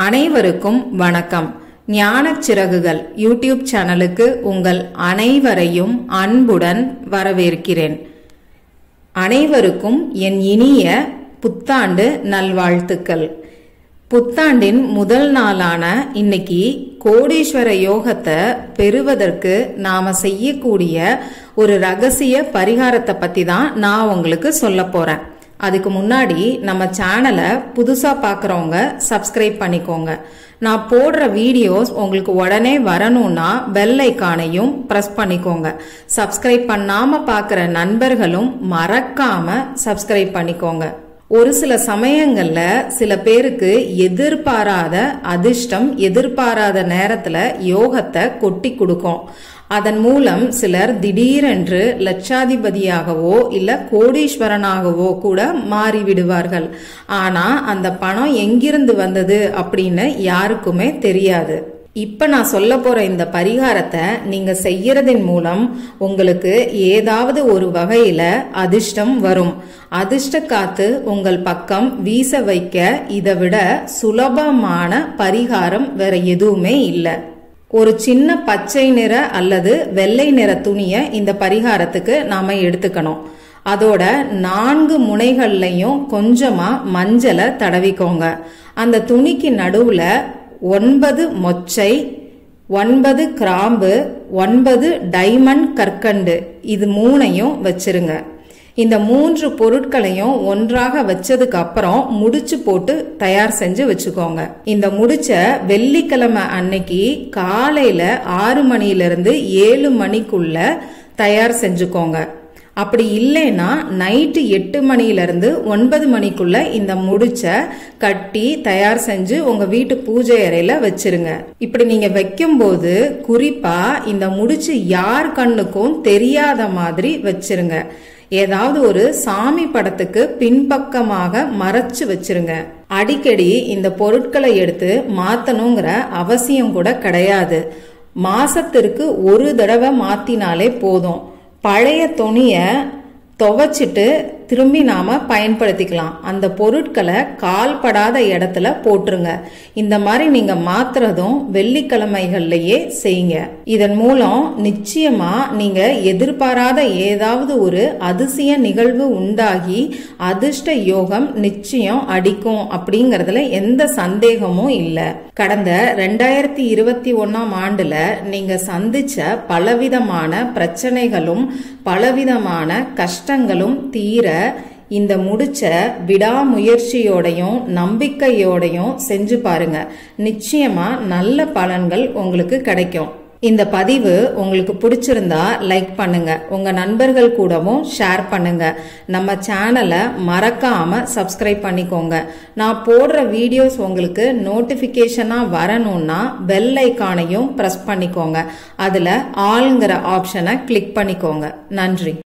அனைவருக்கும் வணக்கம் ஞானச் சிறகுகள் யூடியூப் சேனலுக்கு உங்கள் அனைவரையும் அன்புடன் வரவேற்கிறேன் அனைவருக்கும் என் இனிய புத்தாண்டு நல்வாழ்த்துக்கள் புத்தாண்டின் முதல் நாளான இன்னைக்கு கோடீஸ்வர யோகத்தை பெறுவதற்கு நாம செய்யக்கூடிய ஒரு ரகசிய பரிகாரத்தை பத்தி தான் நான் உங்களுக்கு சொல்ல போறேன் அதுக்கு முன்னாடி நம்ம சேனலை புதுசா பார்க்குறவங்க சப்ஸ்கிரைப் பண்ணிக்கோங்க நான் போடுற வீடியோஸ் உங்களுக்கு உடனே வரணும்னா பெல் ஐக்கானையும் ப்ரெஸ் பண்ணிக்கோங்க சப்ஸ்கிரைப் பண்ணாம பார்க்குற நண்பர்களும் மறக்காம சப்ஸ்கிரைப் பண்ணிக்கோங்க ஒரு சில சமயங்கள்ல சில பேருக்கு எதிர்பாராத அதிர்ஷ்டம் எதிர்பாராத நேரத்துல யோகத்தை கொட்டி கொடுக்கும் அதன் மூலம் சிலர் திடீரென்று லட்சாதிபதியாகவோ இல்ல கோடீஸ்வரனாகவோ கூட மாறிவிடுவார்கள் ஆனா அந்த பணம் எங்கிருந்து வந்தது அப்படின்னு யாருக்குமே தெரியாது இப்ப நான் சொல்ல போற இந்த பரிகாரத்தை நீங்க செய்யறதின் மூலம் உங்களுக்கு ஏதாவது ஒரு வகையில அதிர்ஷ்டம் வரும் அதிர்ஷ்ட காத்து உங்கள் பக்கம் வீச வைக்க இதை விட சுலபமான பரிகாரம் வேற எதுவுமே இல்லை ஒரு சின்ன பச்சை நிற அல்லது வெள்ளை நிற துணியை இந்த பரிகாரத்துக்கு நாம எடுத்துக்கணும் அதோட நான்கு முனைகள்லையும் கொஞ்சமா மஞ்சளை தடவிக்கோங்க அந்த துணிக்கு நடுவுல ஒன்பது மொச்சை ஒன்பது கிராம்பு ஒன்பது டைமண்ட் கற்கண்டு இது மூணையும் வச்சிருங்க இந்த மூன்று பொருட்களையும் ஒன்றாக வச்சதுக்கு அப்புறம் முடிச்சு போட்டு தயார் செஞ்சு வச்சுக்கோங்க இந்த முடிச்ச வெள்ளிக்கிழமை அன்னைக்கு காலையில ஆறு மணில இருந்து ஏழு மணிக்குள்ள தயார் செஞ்சுக்கோங்க அப்படி இல்லைன்னா நைட்டு எட்டு மணில இருந்து ஒன்பது மணிக்குள்ள இந்த முடிச்ச கட்டி தயார் செஞ்சு உங்க வீட்டு பூஜை அறையில வச்சிருங்க இப்படி நீங்க வைக்கும்போது குறிப்பா இந்த முடிச்சு யார் கண்ணுக்கும் தெரியாத மாதிரி வச்சிருங்க ஏதாவது ஒரு சாமி படத்துக்கு பின்பக்கமாக மறைச்சு வச்சிருங்க அடிக்கடி இந்த பொருட்களை எடுத்து மாத்தணுங்கிற அவசியம் கூட கிடையாது மாசத்திற்கு ஒரு தடவை மாத்தினாலே போதும் பழைய துணிய துவைச்சிட்டு திரும்பி நாம பயன்படுத்திக்கலாம் அந்த பொருட்களை கால்படாத இடத்துல போட்டுருங்க இந்த மாதிரி நீங்க மாத்துறதும் வெள்ளிக்கிழமைகள்லயே செய்யுங்க இதன் மூலம் நிச்சயமா நீங்க எதிர்பாராத ஏதாவது ஒரு அதிசய நிகழ்வு உண்டாகி அதிர்ஷ்ட யோகம் நிச்சயம் அடிக்கும் அப்படிங்கறதுல எந்த சந்தேகமும் இல்லை கடந்த ரெண்டாயிரத்தி இருபத்தி ஒன்னாம் ஆண்டுல நீங்க சந்திச்ச பலவிதமான பிரச்சனைகளும் பலவிதமான கஷ்டங்களும் தீர இந்த முடிச்ச விடாமுயற்சியோடையும் நம்பிக்கையோடையும் செஞ்சு பாருங்க நிச்சயமா நல்ல பலன்கள் உங்களுக்கு கிடைக்கும் இந்த பதிவு உங்களுக்கு பிடிச்சிருந்தா லைக் பண்ணுங்க உங்க நண்பர்கள் கூடவும் ஷேர் பண்ணுங்க நம்ம சேனலை மறக்காம சப்ஸ்கிரைப் பண்ணிக்கோங்க நான் போடுற வீடியோஸ் உங்களுக்கு நோட்டிபிகேஷனா வரணும்னா பெல் ஐக்கானையும் பிரஸ் பண்ணிக்கோங்க அதுல ஆளுங்கிற ஆப்ஷனை கிளிக் பண்ணிக்கோங்க நன்றி